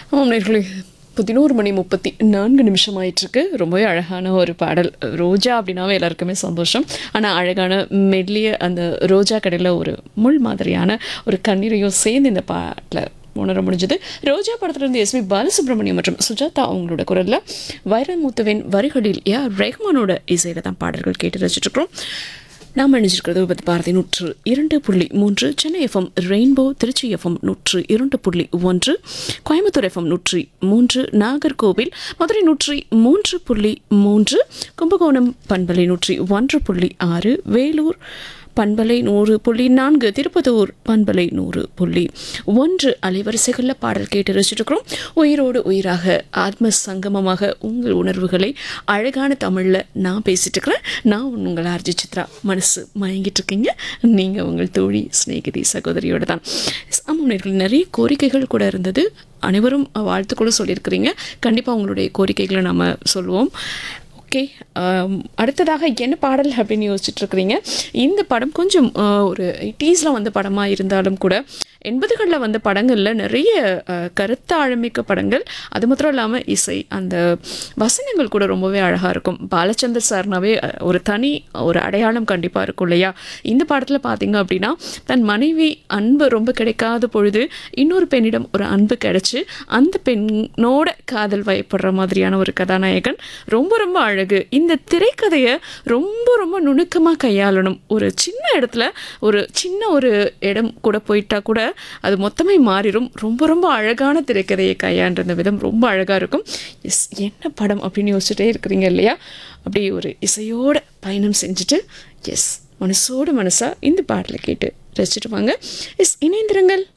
ஆமாம் நேர்களே பதினோரு மணி முப்பத்தி நான்கு நிமிஷம் ஆயிட்டிருக்கு ரொம்பவே அழகான ஒரு பாடல் ரோஜா அப்படின்னாவே எல்லாருக்குமே சந்தோஷம் ஆனால் அழகான மெல்லிய அந்த ரோஜா கடையில் ஒரு முள் மாதிரியான ஒரு கண்ணீரையும் சேர்ந்து இந்த பாட்டில் உணர முடிஞ்சது ரோஜா படத்திலிருந்து எஸ்பி பாலசுப்ரமணியம் மற்றும் சுஜாதா அவங்களோட குரலில் வைரமுத்துவின் வரிகளில் ஏ ஆர் ரெஹ்மானோட இசையில் தான் பாடல்கள் கேட்டு ரசிச்சிட்ருக்கிறோம் நாம் அணிஞ்சிருக்கிறது விபத்து பாரதி நூற்று இரண்டு புள்ளி மூன்று Chennai FM rainbow Tiruchi FM நூற்று இரண்டு புள்ளி ஒன்று கோயம்புத்தூர் எஃப்எம் நூற்றி மூன்று நாகர்கோவில் மதுரை நூற்றி மூன்று புள்ளி மூன்று கும்பகோணம் பண்பலை நூற்றி ஒன்று புள்ளி ஆறு வேலூர் பண்பலை நூறு புள்ளி நான்கு திருப்பத்தூர் பண்பலை நூறு புள்ளி ஒன்று அலைவரிசைகளில் பாடல் கேட்டு ரசிச்சிருக்கிறோம் உயிரோடு உயிராக ஆத்ம சங்கமமாக உங்கள் உணர்வுகளை அழகான தமிழில் நான் பேசிட்டு இருக்கிறேன் நான் உங்கள் ஆர்ஜி சித்ரா மனசு மயங்கிட்டு இருக்கீங்க நீங்கள் உங்கள் தோழி சிநேகிதி சகோதரியோட தான் ஆமாம் நேயர்களே, நிறைய கோரிக்கைகள் கூட இருந்தது அனைவரும் வாழ்த்துக்களும் சொல்லியிருக்கிறீங்க கண்டிப்பாக உங்களுடைய கோரிக்கைகளை நம்ம சொல்லுவோம் ஓகே அடுத்ததாக என்ன பாடல் அப்படின்னு யோசிச்சுட்டு இருக்கிறீங்க இந்த படம் கொஞ்சம் ஆஹ், ஒரு எயிட்டிஸில் வந்த படமாக இருந்தாலும் கூட எண்பதுகளில் வந்த படங்களில் நிறைய ஆஹ், கருத்தாழமிக்க படங்கள் அது மாத்திரம் இல்லாமல் இசை அந்த வசனங்கள் கூட ரொம்பவே அழகாக இருக்கும் பாலச்சந்தர் சார்னாவே அஹ், ஒரு தனி ஒரு அடையாளம் கண்டிப்பாக இருக்கும் இல்லையா இந்த படத்தில் பார்த்தீங்க அப்படின்னா தன் மனைவி அன்பு ரொம்ப கிடைக்காத பொழுது இன்னொரு பெண்ணிடம் ஒரு அன்பு கிடைச்சு அந்த பெண்ணோட காதல் வயப்படுற மாதிரியான ஒரு கதாநாயகன் ரொம்ப ரொம்ப அழகு இந்த திரைக்கதையை ரொம்ப ரொம்ப நுணுக்கமாக கையாளணும் ஒரு சின்ன இடத்துல ஒரு சின்ன ஒரு இடம் கூட போயிட்டா கூட அது மொத்தமே மாறிடும் ரொம்ப ரொம்ப அழகான திரைக்கதையை கையாண்ட விதம் ரொம்ப அழகாக இருக்கும் எஸ் என்ன படம் அப்படின்னு யோசிச்சுட்டே இருக்கிறீங்க இல்லையா அப்படியே ஒரு இசையோட பயணம் செஞ்சுட்டு எஸ் மனசோடு மனசாக இந்த பாடலை கேட்டு ரசிச்சுட்டு வாங்க எஸ் இணைந்திருங்கள்